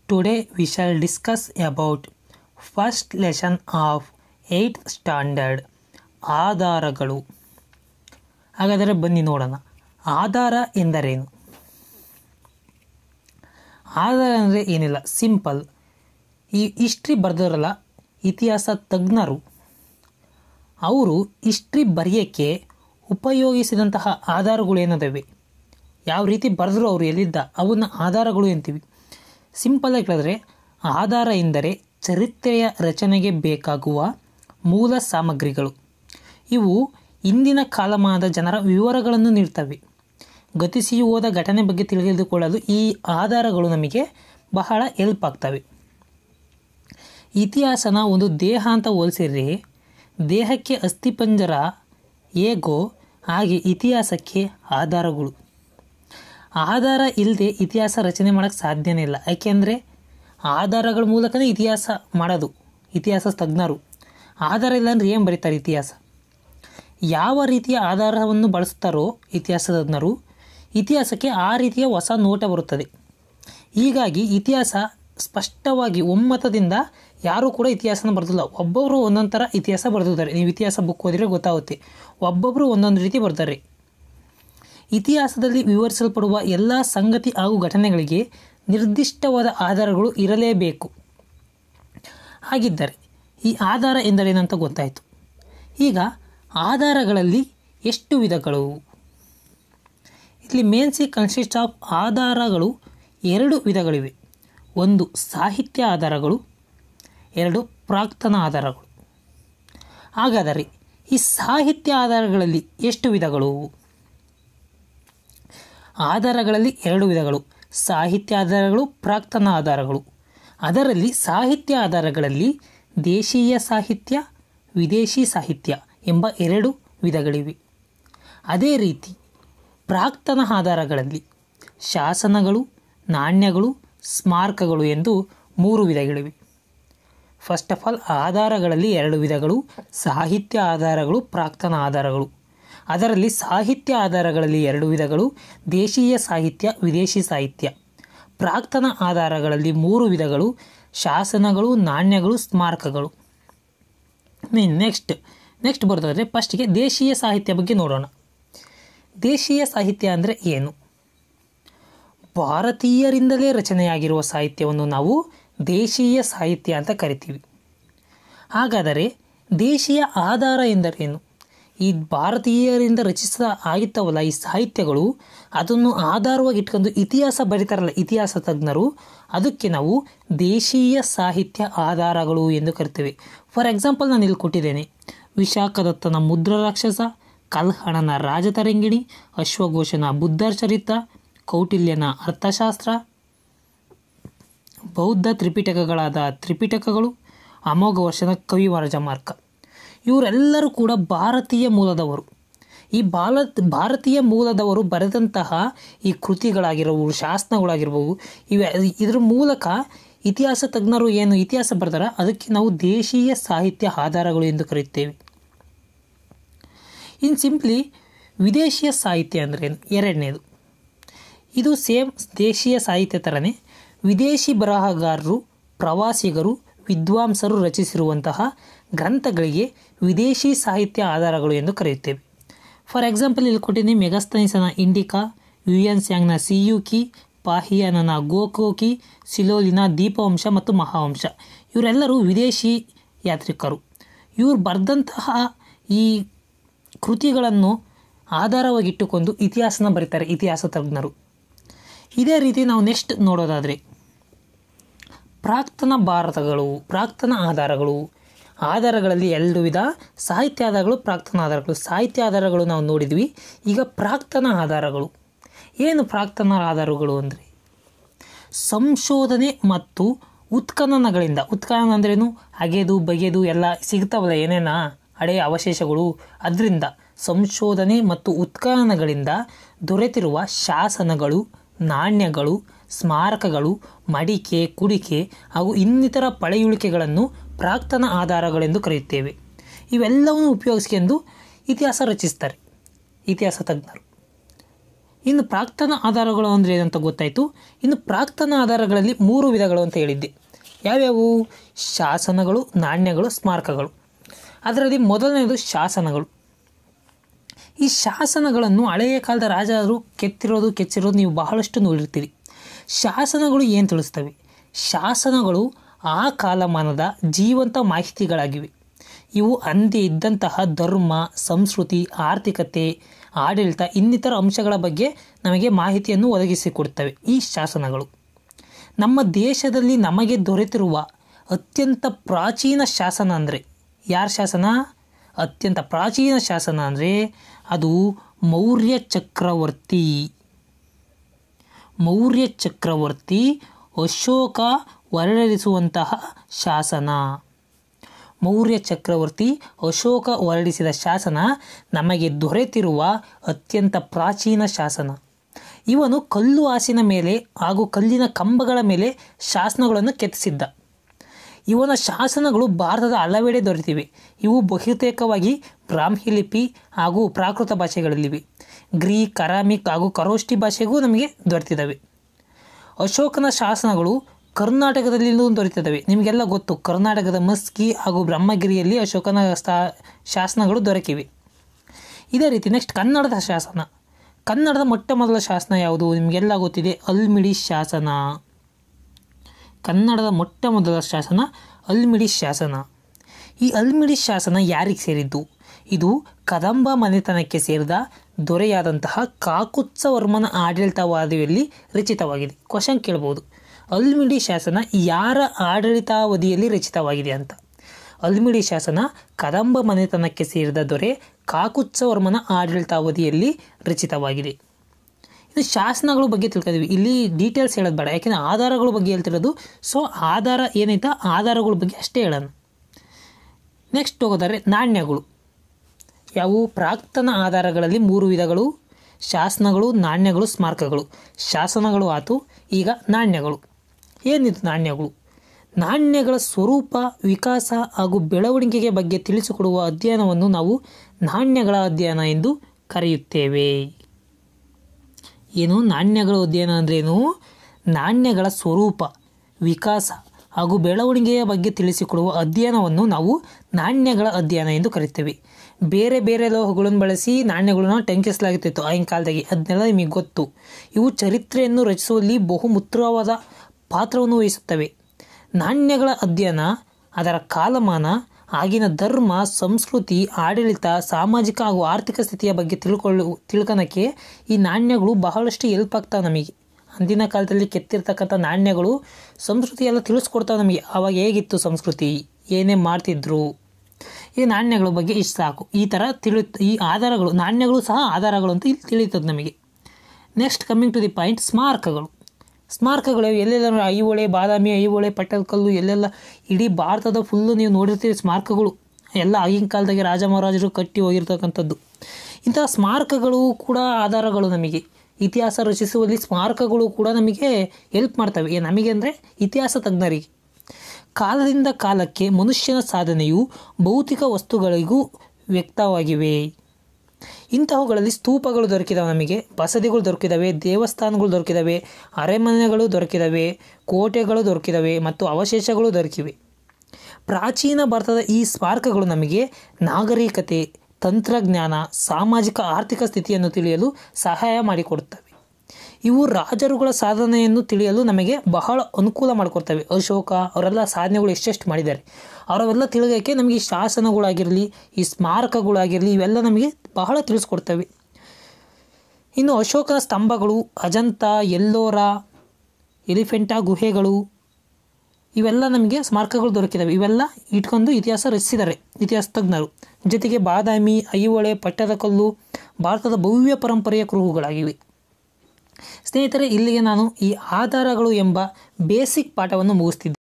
Today we shall discuss about first lesson of 8th standard ಆಧಾರಗಳು ಹಾಗಾದರೆ ಬನ್ನಿ ನೋಡೋಣ ಆಧಾರ ಎಂದರೇನು ಆಧಾರ ಅಂದರೆ ಏನಿಲ್ಲ ಸಿಂಪಲ್ ಈ ಹಿಸ್ಟ್ರಿ ಬರೆದವರಲ್ಲ ಇತಿಹಾಸ ತಜ್ಞರು ಅವರು ಹಿಸ್ಟ್ರಿ ಬರೆಯೋಕ್ಕೆ ಉಪಯೋಗಿಸಿದಂತಹ ಆಧಾರಗಳು ಏನದವೆ ಯಾವ ರೀತಿ ಬರೆದ್ರು ಅವರು ಎಲ್ಲಿದ್ದ ಅವನ್ನ ಆಧಾರಗಳು ಅಂತೀವಿ ಸಿಂಪಲಾಗಿ ಹೇಳಿದ್ರೆ ಆಧಾರ ಎಂದರೆ ಚರಿತ್ರೆಯ ರಚನೆಗೆ ಬೇಕಾಗುವ ಮೂಲ ಸಾಮಗ್ರಿಗಳು ಇವು ಇಂದಿನ ಕಾಲಮಾನದ ಜನರ ವಿವರಗಳನ್ನು ನೀಡ್ತವೆ ಗತಿಸಿ ಹೋದ ಘಟನೆ ಬಗ್ಗೆ ತಿಳಿದುಕೊಳ್ಳಲು ಈ ಆಧಾರಗಳು ನಮಗೆ ಬಹಳ ಹೆಲ್ಪ್ ಆಗ್ತವೆ ಇತಿಹಾಸನ ಒಂದು ದೇಹ ಅಂತ ಹೋಲಿಸಿದ್ರೆ ದೇಹಕ್ಕೆ ಅಸ್ಥಿಪಂಜರ ಹೇಗೋ ಹಾಗೆ ಇತಿಹಾಸಕ್ಕೆ ಆಧಾರಗಳು ಆಧಾರ ಇಲ್ಲದೆ ಇತಿಹಾಸ ರಚನೆ ಮಾಡೋಕ್ಕೆ ಸಾಧ್ಯನೇ ಇಲ್ಲ ಯಾಕೆಂದರೆ ಆಧಾರಗಳ ಮೂಲಕನೇ ಇತಿಹಾಸ ಮಾಡೋದು ಇತಿಹಾಸ ತಜ್ಞರು ಆಧಾರ ಇಲ್ಲ ಅಂದರೆ ಏನು ಬರೀತಾರೆ ಇತಿಹಾಸ ಯಾವ ರೀತಿಯ ಆಧಾರವನ್ನು ಬಳಸ್ತಾರೋ ಇತಿಹಾಸ ತಜ್ಞರು ಇತಿಹಾಸಕ್ಕೆ ಆ ರೀತಿಯ ಹೊಸ ನೋಟ ಬರುತ್ತದೆ ಹೀಗಾಗಿ ಇತಿಹಾಸ ಸ್ಪಷ್ಟವಾಗಿ ಒಮ್ಮತದಿಂದ ಯಾರೂ ಕೂಡ ಇತಿಹಾಸನ ಬರೆದಿಲ್ಲ ಒಬ್ಬೊಬ್ಬರು ಒಂದೊಂದು ಥರ ಇತಿಹಾಸ ಬರೆದಿದ್ದಾರೆ ನೀವು ಇತಿಹಾಸ ಬುಕ್ ಓದಿದ್ರೆ ಗೊತ್ತಾಗುತ್ತೆ ಒಬ್ಬೊಬ್ಬರು ಒಂದೊಂದು ರೀತಿ ಬರ್ತಾರೆ ಇತಿಹಾಸದಲ್ಲಿ ವಿವರಿಸಲ್ಪಡುವ ಎಲ್ಲ ಸಂಗತಿ ಹಾಗೂ ಘಟನೆಗಳಿಗೆ ನಿರ್ದಿಷ್ಟವಾದ ಆಧಾರಗಳು ಇರಲೇಬೇಕು ಹಾಗಿದ್ದರೆ ಈ ಆಧಾರ ಎಂದರೇನಂತ ಗೊತ್ತಾಯಿತು ಈಗ ಆಧಾರಗಳಲ್ಲಿ ಎಷ್ಟು ವಿಧಗಳು ಇಲ್ಲಿ ಮೇನ್ಸಿ ಕನ್ಸಿಸ್ಟ್ ಆಫ್ ಆಧಾರಗಳು ಎರಡು ವಿಧಗಳಿವೆ ಒಂದು ಸಾಹಿತ್ಯ ಆಧಾರಗಳು ಎರಡು ಪ್ರಾಕ್ತನ ಆಧಾರಗಳು ಹಾಗಾದರೆ ಈ ಸಾಹಿತ್ಯ ಆಧಾರಗಳಲ್ಲಿ ಎಷ್ಟು ವಿಧಗಳು ಆಧಾರಗಳಲ್ಲಿ ಎರಡು ವಿಧಗಳು ಸಾಹಿತ್ಯ ಆಧಾರಗಳು ಪ್ರಾಕ್ತನ ಆಧಾರಗಳು ಅದರಲ್ಲಿ ಸಾಹಿತ್ಯ ಆಧಾರಗಳಲ್ಲಿ ದೇಶೀಯ ಸಾಹಿತ್ಯ ವಿದೇಶಿ ಸಾಹಿತ್ಯ ಎಂಬ ಎರಡು ವಿಧಗಳಿವೆ ಅದೇ ರೀತಿ ಪ್ರಾಕ್ತನ ಆಧಾರಗಳಲ್ಲಿ ಶಾಸನಗಳು ನಾಣ್ಯಗಳು ಸ್ಮಾರಕಗಳು ಎಂದು ಮೂರು ವಿಧಗಳಿವೆ ಫಸ್ಟ್ ಆಫ್ ಆಲ್ ಆಧಾರಗಳಲ್ಲಿ ಎರಡು ವಿಧಗಳು ಸಾಹಿತ್ಯ ಆಧಾರಗಳು ಪ್ರಾಕ್ತನ ಆಧಾರಗಳು ಅದರಲ್ಲಿ ಸಾಹಿತ್ಯ ಆಧಾರಗಳಲ್ಲಿ ಎರಡು ವಿಧಗಳು ದೇಶೀಯ ಸಾಹಿತ್ಯ ವಿದೇಶಿ ಸಾಹಿತ್ಯ ಪ್ರಾಕ್ತನ ಆಧಾರಗಳಲ್ಲಿ ಮೂರು ವಿಧಗಳು ಶಾಸನಗಳು ನಾಣ್ಯಗಳು ಸ್ಮಾರಕಗಳು ನೆಕ್ಸ್ಟ್ ನೆಕ್ಸ್ಟ್ ಬರ್ತದೆ ಫಸ್ಟಿಗೆ ದೇಶೀಯ ಸಾಹಿತ್ಯ ಬಗ್ಗೆ ನೋಡೋಣ ದೇಶೀಯ ಸಾಹಿತ್ಯ ಅಂದರೆ ಏನು ಭಾರತೀಯರಿಂದಲೇ ರಚನೆಯಾಗಿರುವ ಸಾಹಿತ್ಯವನ್ನು ನಾವು ದೇಶೀಯ ಸಾಹಿತ್ಯ ಅಂತ ಕರಿತೀವಿ ಹಾಗಾದರೆ ದೇಶೀಯ ಆಧಾರ ಎಂದರೇನು ಈ ಭಾರತೀಯರಿಂದ ರಚಿಸ ಆಗಿತ್ತವಲ್ಲ ಈ ಸಾಹಿತ್ಯಗಳು ಅದನ್ನು ಆಧಾರವಾಗಿ ಇಟ್ಕೊಂಡು ಇತಿಹಾಸ ಬರೀತಾರಲ್ಲ ಇತಿಹಾಸ ತಜ್ಞರು ಅದಕ್ಕೆ ನಾವು ದೇಶೀಯ ಸಾಹಿತ್ಯ ಆಧಾರಗಳು ಎಂದು ಕರಿತೇವೆ ಫಾರ್ ಎಕ್ಸಾಂಪಲ್ ನಾನು ಇಲ್ಲಿ ಕೊಟ್ಟಿದ್ದೇನೆ ವಿಶಾಖದತ್ತನ ಮುದ್ರ ರಾಕ್ಷಸ ಕಲ್ಹಣನ ರಾಜತರಂಗಿಣಿ ಅಶ್ವಘೋಷನ ಬುದ್ಧರ ಚರಿತ್ರ ಕೌಟಿಲ್ಯನ ಅರ್ಥಶಾಸ್ತ್ರ ಬೌದ್ಧ ತ್ರಿಪಿಟಕಗಳಾದ ತ್ರಿಪಿಟಕಗಳು ಅಮೋಘ ವರ್ಷದ ಕವಿವರಜ ಮಾರ್ಗ ಇವರೆಲ್ಲರೂ ಕೂಡ ಭಾರತೀಯ ಮೂಲದವರು ಈ ಬಾಲ ಭಾರತೀಯ ಮೂಲದವರು ಬರೆದಂತಹ ಈ ಕೃತಿಗಳಾಗಿರಬಹುದು ಶಾಸನಗಳಾಗಿರ್ಬೋದು ಇವೆ ಇದ್ರ ಮೂಲಕ ಇತಿಹಾಸ ತಜ್ಞರು ಏನು ಇತಿಹಾಸ ಬರ್ತಾರ ಅದಕ್ಕೆ ನಾವು ದೇಶೀಯ ಸಾಹಿತ್ಯ ಆಧಾರಗಳು ಎಂದು ಕರೆಯುತ್ತೇವೆ ಇನ್ನು ಸಿಂಪ್ಲಿ ವಿದೇಶಿಯ ಸಾಹಿತ್ಯ ಅಂದರೆ ಎರಡನೇದು ಇದು ಸೇಮ್ ದೇಶೀಯ ಸಾಹಿತ್ಯ ಥರನೇ ವಿದೇಶಿ ಬರಹಗಾರರು ಪ್ರವಾಸಿಗರು ವಿದ್ವಾಂಸರು ರಚಿಸಿರುವಂತಹ ಗ್ರಂಥಗಳಿಗೆ ವಿದೇಶಿ ಸಾಹಿತ್ಯ ಆಧಾರಗಳು ಎಂದು ಕರೆಯುತ್ತೇವೆ ಫಾರ್ ಎಕ್ಸಾಂಪಲ್ ಇಲ್ಲಿ ಕೊಟ್ಟಿದ್ದೀನಿ ಮೆಗಸ್ತನಿಸನ ಇಂಡಿಕಾ ಯು ಎನ್ ಸ್ಯಾಂಗ್ನ ಸಿಯುಕಿ ಪಾಹಿಯನನ ಗೋಕೋಕಿ ಸಿಲೋಲಿನ ದೀಪವಂಶ ಮತ್ತು ಮಹಾವಂಶ ಇವರೆಲ್ಲರೂ ವಿದೇಶಿ ಯಾತ್ರಿಕರು ಇವರು ಬರೆದಂತಹ ಈ ಕೃತಿಗಳನ್ನು ಆಧಾರವಾಗಿಟ್ಟುಕೊಂಡು ಇತಿಹಾಸನ ಬರೀತಾರೆ ಇತಿಹಾಸ ತಜ್ಞರು ಇದೇ ರೀತಿ ನಾವು ನೆಕ್ಸ್ಟ್ ನೋಡೋದಾದರೆ ಪ್ರಾಕ್ತನ ಭಾರತಗಳು ಪ್ರಾಕ್ತನ ಆಧಾರಗಳು ಆಧಾರಗಳಲ್ಲಿ ಎರಡು ವಿಧ ಸಾಹಿತ್ಯ ಆಧಾರಗಳು ಪ್ರಾಕ್ತನ ಆಧಾರಗಳು ಸಾಹಿತ್ಯ ಆಧಾರಗಳು ನಾವು ನೋಡಿದ್ವಿ ಈಗ ಪ್ರಾಕ್ತನ ಆಧಾರಗಳು ಏನು ಪ್ರಾಕ್ತನ ಆಧಾರಗಳು ಅಂದರೆ ಸಂಶೋಧನೆ ಮತ್ತು ಉತ್ಖನನಗಳಿಂದ ಉತ್ಖನನ ಅಂದ್ರೇನು ಅಗೆದು ಬಗೆದು ಎಲ್ಲ ಸಿಗ್ತಾವಲ್ಲ ಏನೇನ ಹಳೆಯ ಅವಶೇಷಗಳು ಅದರಿಂದ ಸಂಶೋಧನೆ ಮತ್ತು ಉತ್ಖನನಗಳಿಂದ ದೊರೆತಿರುವ ಶಾಸನಗಳು ನಾಣ್ಯಗಳು ಸ್ಮಾರಕಗಳು ಮಡಿಕೆ ಕುಡಿಕೆ ಹಾಗೂ ಇನ್ನಿತರ ಪಳೆಯುಳಿಕೆಗಳನ್ನು ಪ್ರಾಕ್ತನ ಆಧಾರಗಳೆಂದು ಕರೆಯುತ್ತೇವೆ ಇವೆಲ್ಲವನ್ನು ಉಪಯೋಗಿಸ್ಕೊಂಡು ಇತಿಹಾಸ ರಚಿಸ್ತಾರೆ ಇತಿಹಾಸ ತಜ್ಞರು ಇನ್ನು ಪ್ರಾಕ್ತನ ಆಧಾರಗಳು ಅಂದರೆ ಏನಂತ ಗೊತ್ತಾಯಿತು ಇನ್ನು ಪ್ರಾಕ್ತನ ಆಧಾರಗಳಲ್ಲಿ ಮೂರು ವಿಧಗಳು ಅಂತ ಹೇಳಿದ್ದೆ ಯಾವ್ಯಾವು ಶಾಸನಗಳು ನಾಣ್ಯಗಳು ಸ್ಮಾರಕಗಳು ಅದರಲ್ಲಿ ಮೊದಲನೇದು ಶಾಸನಗಳು ಈ ಶಾಸನಗಳನ್ನು ಹಳೆಯ ಕಾಲದ ರಾಜರು ಕೆತ್ತಿರೋದು ಕೆಚ್ಚಿರೋದು ನೀವು ಬಹಳಷ್ಟು ನೋಡಿರ್ತೀರಿ ಶಾಸನಗಳು ಏನು ತಿಳಿಸ್ತವೆ ಶಾಸನಗಳು ಆ ಕಾಲಮಾನದ ಜೀವಂತ ಮಾಹಿತಿಗಳಾಗಿವೆ ಇವು ಅಂದೇ ಇದ್ದಂತಹ ಧರ್ಮ ಸಂಸ್ಕೃತಿ ಆರ್ಥಿಕತೆ ಆಡಳಿತ ಇನ್ನಿತರ ಅಂಶಗಳ ಬಗ್ಗೆ ನಮಗೆ ಮಾಹಿತಿಯನ್ನು ಒದಗಿಸಿಕೊಡುತ್ತವೆ ಈ ಶಾಸನಗಳು ನಮ್ಮ ದೇಶದಲ್ಲಿ ನಮಗೆ ದೊರೆತಿರುವ ಅತ್ಯಂತ ಪ್ರಾಚೀನ ಶಾಸನ ಅಂದರೆ ಯಾರ ಶಾಸನ ಅತ್ಯಂತ ಪ್ರಾಚೀನ ಶಾಸನ ಅಂದರೆ ಅದು ಮೌರ್ಯ ಚಕ್ರವರ್ತಿ ಮೌರ್ಯ ಚಕ್ರವರ್ತಿ ಅಶೋಕ ಹೊರಡಿಸುವಂತಹ ಶಾಸನ ಮೌರ್ಯ ಚಕ್ರವರ್ತಿ ಅಶೋಕ ಹೊರಡಿಸಿದ ಶಾಸನ ನಮಗೆ ದೊರೆತಿರುವ ಅತ್ಯಂತ ಪ್ರಾಚೀನ ಶಾಸನ ಇವನು ಕಲ್ಲು ಹಾಸಿನ ಮೇಲೆ ಹಾಗೂ ಕಲ್ಲಿನ ಕಂಬಗಳ ಮೇಲೆ ಶಾಸನಗಳನ್ನು ಕೆತ್ತಿಸಿದ್ದ ಇವನ ಶಾಸನಗಳು ಭಾರತದ ಹಲವೆಡೆ ದೊರೆತಿವೆ ಇವು ಬಹುತೇಕವಾಗಿ ಬ್ರಾಹ್ಮಿ ಲಿಪಿ ಹಾಗೂ ಪ್ರಾಕೃತ ಭಾಷೆಗಳಲ್ಲಿವೆ ಗ್ರೀಕ್ ಅರಾಮಿಕ್ ಹಾಗೂ ಕರೋಷ್ಟಿ ಭಾಷೆಗೂ ನಮಗೆ ದೊರೆತಿದ್ದಾವೆ ಅಶೋಕನ ಶಾಸನಗಳು ಕರ್ನಾಟಕದಲ್ಲಿಯೂ ದೊರೆತಿದ್ದಾವೆ ನಿಮಗೆಲ್ಲ ಗೊತ್ತು ಕರ್ನಾಟಕದ ಮಸ್ಕಿ ಹಾಗೂ ಬ್ರಹ್ಮಗಿರಿಯಲ್ಲಿ ಅಶೋಕನ ಸ್ಥಾ ಶಾಸನಗಳು ದೊರಕಿವೆ ಇದೇ ರೀತಿ ನೆಕ್ಸ್ಟ್ ಕನ್ನಡದ ಶಾಸನ ಕನ್ನಡದ ಮೊಟ್ಟ ಮೊದಲ ಶಾಸನ ಯಾವುದು ನಿಮಗೆಲ್ಲ ಗೊತ್ತಿದೆ ಅಲ್ಮಿಡಿ ಶಾಸನ ಕನ್ನಡದ ಮೊಟ್ಟ ಮೊದಲ ಶಾಸನ ಅಲ್ಮಿಡಿ ಶಾಸನ ಈ ಅಲ್ಮಿಡಿ ಶಾಸನ ಯಾರಿಗೆ ಸೇರಿದ್ದು ಇದು ಕದಂಬ ಮನೆತನಕ್ಕೆ ಸೇರಿದ ದೊರೆಯಾದಂತಹ ಕಾಕುತ್ಸವರ್ಮನ ಆಡಳಿತಾವಧಿಯಲ್ಲಿ ರಚಿತವಾಗಿದೆ ಕ್ವಶನ್ ಕೇಳ್ಬೋದು ಅಲ್ಮಿಡಿ ಶಾಸನ ಯಾರ ಆಡಳಿತಾವಧಿಯಲ್ಲಿ ರಚಿತವಾಗಿದೆ ಅಂತ ಅಲ್ಮಿಡಿ ಶಾಸನ ಕದಂಬ ಮನೆತನಕ್ಕೆ ಸೇರಿದ ದೊರೆ ಕಾಕುತ್ಸವರ್ಮನ ಆಡಳಿತಾವಧಿಯಲ್ಲಿ ರಚಿತವಾಗಿದೆ ಇನ್ನು ಶಾಸನಗಳ ಬಗ್ಗೆ ತಿಳ್ಕೊಂಡಿದ್ವಿ ಇಲ್ಲಿ ಡೀಟೇಲ್ಸ್ ಹೇಳೋದು ಬೇಡ ಯಾಕೆಂದರೆ ಆಧಾರಗಳ ಬಗ್ಗೆ ಹೇಳ್ತಿರೋದು ಸೊ ಆಧಾರ ಏನೈತಾ ಆಧಾರಗಳ ಬಗ್ಗೆ ಅಷ್ಟೇ ಹೇಳೋಣ ನೆಕ್ಸ್ಟ್ ಹೋಗೋದಾದ್ರೆ ನಾಣ್ಯಗಳು ಯಾವುವು ಪ್ರಾಕ್ತನ ಆಧಾರಗಳಲ್ಲಿ ಮೂರು ವಿಧಗಳು ಶಾಸನಗಳು ನಾಣ್ಯಗಳು ಸ್ಮಾರಕಗಳು ಶಾಸನಗಳು ಆತು ಈಗ ನಾಣ್ಯಗಳು ಏನಿದು ನಾಣ್ಯಗಳು ನಾಣ್ಯಗಳ ಸ್ವರೂಪ ವಿಕಾಸ ಹಾಗೂ ಬೆಳವಣಿಗೆಗೆ ಬಗ್ಗೆ ತಿಳಿಸಿಕೊಡುವ ಅಧ್ಯಯನವನ್ನು ನಾವು ನಾಣ್ಯಗಳ ಅಧ್ಯಯನ ಎಂದು ಕರೆಯುತ್ತೇವೆ ಏನು ನಾಣ್ಯಗಳ ಅಧ್ಯಯನ ಅಂದ್ರೇನು ನಾಣ್ಯಗಳ ಸ್ವರೂಪ ವಿಕಾಸ ಹಾಗೂ ಬೆಳವಣಿಗೆಯ ಬಗ್ಗೆ ತಿಳಿಸಿಕೊಡುವ ಅಧ್ಯಯನವನ್ನು ನಾವು ನಾಣ್ಯಗಳ ಅಧ್ಯಯನ ಎಂದು ಕರಿತೇವೆ ಬೇರೆ ಬೇರೆ ಲೋಹಗಳನ್ನು ಬಳಸಿ ನಾಣ್ಯಗಳನ್ನು ಟಂಕಿಸಲಾಗುತ್ತಿತ್ತು ಆಗಿನ ಕಾಲದಾಗೆ ಅದನ್ನೆಲ್ಲ ನಿಮಗೆ ಗೊತ್ತು ಇವು ಚರಿತ್ರೆಯನ್ನು ರಚಿಸುವಲ್ಲಿ ಬಹುಮುಖ್ಯವಾದ ಪಾತ್ರವನ್ನು ವಹಿಸುತ್ತವೆ ನಾಣ್ಯಗಳ ಅಧ್ಯಯನ ಅದರ ಕಾಲಮಾನ ಆಗಿನ ಧರ್ಮ ಸಂಸ್ಕೃತಿ ಆಡಳಿತ ಸಾಮಾಜಿಕ ಹಾಗೂ ಆರ್ಥಿಕ ಸ್ಥಿತಿಯ ಬಗ್ಗೆ ತಿಳ್ಕೊಳ್ಳು ತಿಳ್ಕೊಳಕ್ಕೆ ಈ ನಾಣ್ಯಗಳು ಬಹಳಷ್ಟು ಹೆಲ್ಪ್ ಆಗ್ತಾವೆ ನಮಗೆ ಅಂದಿನ ಕಾಲದಲ್ಲಿ ಕೆತ್ತಿರ್ತಕ್ಕಂಥ ನಾಣ್ಯಗಳು ಸಂಸ್ಕೃತಿ ಎಲ್ಲ ತಿಳಿಸ್ಕೊಡ್ತಾವೆ ನಮಗೆ ಆವಾಗ ಹೇಗಿತ್ತು ಸಂಸ್ಕೃತಿ ಏನೇ ಮಾಡ್ತಿದ್ರು ಈ ನಾಣ್ಯಗಳ ಬಗ್ಗೆ ಇಷ್ಟು ಸಾಕು ಈ ಥರ ತಿಳಿ ಈ ಆಧಾರಗಳು ನಾಣ್ಯಗಳು ಸಹ ಆಧಾರಗಳು ಅಂತ ಇಲ್ಲಿ ತಿಳಿತದೆ ನಮಗೆ next coming to the point ಸ್ಮಾರಕಗಳು ಸ್ಮಾರಕಗಳು ಎಲ್ಲೆಲ್ಲ ಐಹೊಳೆ ಬಾದಾಮಿ ಐಹೊಳೆ ಪಟ್ಟದಕಲ್ಲು ಎಲ್ಲೆಲ್ಲ ಇಡೀ ಭಾರತದ ಫುಲ್ಲು ನೀವು ನೋಡಿರ್ತೀರಿ ಸ್ಮಾರಕಗಳು ಎಲ್ಲ ಆಗಿನ ಕಾಲದಾಗೆ ರಾಜ ಮಹಾರಾಜರು ಕಟ್ಟಿ ಹೋಗಿರ್ತಕ್ಕಂಥದ್ದು ಇಂತಹ ಸ್ಮಾರಕಗಳು ಕೂಡ ಆಧಾರಗಳು ನಮಗೆ ಇತಿಹಾಸ ರಚಿಸುವಲ್ಲಿ ಸ್ಮಾರಕಗಳು ಕೂಡ ನಮಗೆ ಹೆಲ್ಪ್ ಮಾಡ್ತವೆ ಏ ನಮಗೆ ಅಂದರೆ ಇತಿಹಾಸ ತಜ್ಞರಿಗೆ ಕಾಲದಿಂದ ಕಾಲಕ್ಕೆ ಮನುಷ್ಯನ ಸಾಧನೆಯು ಭೌತಿಕ ವಸ್ತುಗಳಿಗೂ ವ್ಯಕ್ತವಾಗಿವೆ ಇಂತಹವುಗಳಲ್ಲಿ ಸ್ತೂಪಗಳು ದೊರಕಿದಾವೆ ನಮಗೆ ಬಸದಿಗಳು ದೊರಕಿದಾವೆ ದೇವಸ್ಥಾನಗಳು ದೊರಕಿದಾವೆ ಅರಮನೆಗಳು ದೊರಕಿದಾವೆ ಕೋಟೆಗಳು ದೊರಕಿದಾವೆ ಮತ್ತು ಅವಶೇಷಗಳು ದೊರಕಿವೆ ಪ್ರಾಚೀನ ಭಾರತದ ಈ ಸ್ಮಾರಕಗಳು ನಮಗೆ ನಾಗರಿಕತೆ ತಂತ್ರಜ್ಞಾನ ಸಾಮಾಜಿಕ ಆರ್ಥಿಕ ಸ್ಥಿತಿಯನ್ನು ತಿಳಿಯಲು ಸಹಾಯ ಮಾಡಿಕೊಡುತ್ತವೆ ಇವು ರಾಜರುಗಳ ಸಾಧನೆಯನ್ನು ತಿಳಿಯಲು ನಮಗೆ ಬಹಳ ಅನುಕೂಲ ಮಾಡಿಕೊಡ್ತವೆ ಅಶೋಕ ಅವರೆಲ್ಲ ಸಾಧನೆಗಳು ಎಷ್ಟೆಷ್ಟು ಮಾಡಿದ್ದಾರೆ ಅವರೆಲ್ಲ ತಿಳಿಯೋಕ್ಕೆ ನಮಗೆ ಈ ಶಾಸನಗಳಾಗಿರಲಿ ಈ ಸ್ಮಾರಕಗಳಾಗಿರಲಿ ಇವೆಲ್ಲ ನಮಗೆ ಬಹಳ ತಿಳಿಸ್ಕೊಡ್ತವೆ ಇನ್ನು ಅಶೋಕನ ಸ್ತಂಭಗಳು ಅಜಂತ ಎಲ್ಲೋರ ಎಲಿಫೆಂಟಾ ಗುಹೆಗಳು ಇವೆಲ್ಲ ನಮಗೆ ಸ್ಮಾರಕಗಳು ದೊರಕಿದಾವೆ ಇವೆಲ್ಲ ಇಟ್ಕೊಂಡು ಇತಿಹಾಸ ರಚಿಸಿದ್ದಾರೆ ಇತಿಹಾಸ ತಜ್ಞರು ಜೊತೆಗೆ ಬಾದಾಮಿ ಐಹೊಳೆ ಪಟ್ಟದಕಲ್ಲು ಭಾರತದ ಭವ್ಯ ಪರಂಪರೆಯ ಕುರುಹುಗಳಾಗಿವೆ ಸ್ನೇಹಿತರೆ ಇಲ್ಲಿಗೆ ನಾನು ಈ ಆಧಾರಗಳು ಎಂಬ ಬೇಸಿಕ್ ಪಾಠವನ್ನು ಮುಗಿಸ್ತಿದ್ದೆ